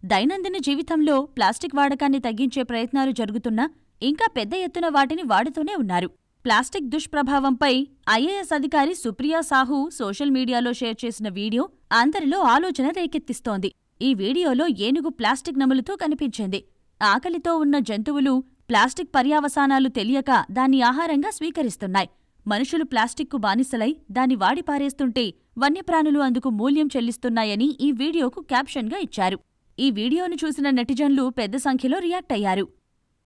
దైనందిన జీవితంలో ప్లాస్టిక్ వాడకాన్ని తగ్గించే ప్రయత్నాలు జరుగుతున్నా ఇంకా పెద్ద ఎత్తున వాటిని వాడుతూనే ఉన్నారు ప్లాస్టిక్ దుష్ప్రభావంపై ఐఏఎస్ అధికారి సుప్రియా సాహు సోషల్ మీడియాలో షేర్ చేసిన వీడియో అందరిలో ఆలోచన రేకెత్తిస్తోంది ఈ వీడియోలో ఏనుగు ప్లాస్టిక్ నములుతూ కనిపించింది ఆకలితో ఉన్న జంతువులు ప్లాస్టిక్ పర్యావసానాలు తెలియక దాన్ని ఆహారంగా స్వీకరిస్తున్నాయి మనుషులు ప్లాస్టిక్కు బానిసలై దాన్ని వాడి పారేస్తుంటే వన్యప్రాణులు అందుకు మూల్యం చెల్లిస్తున్నాయని ఈ వీడియోకు క్యాప్షన్గా ఇచ్చారు ఈ వీడియోను చూసిన నెటిజన్లు పెద్ద సంఖ్యలో రియాక్ట్ అయ్యారు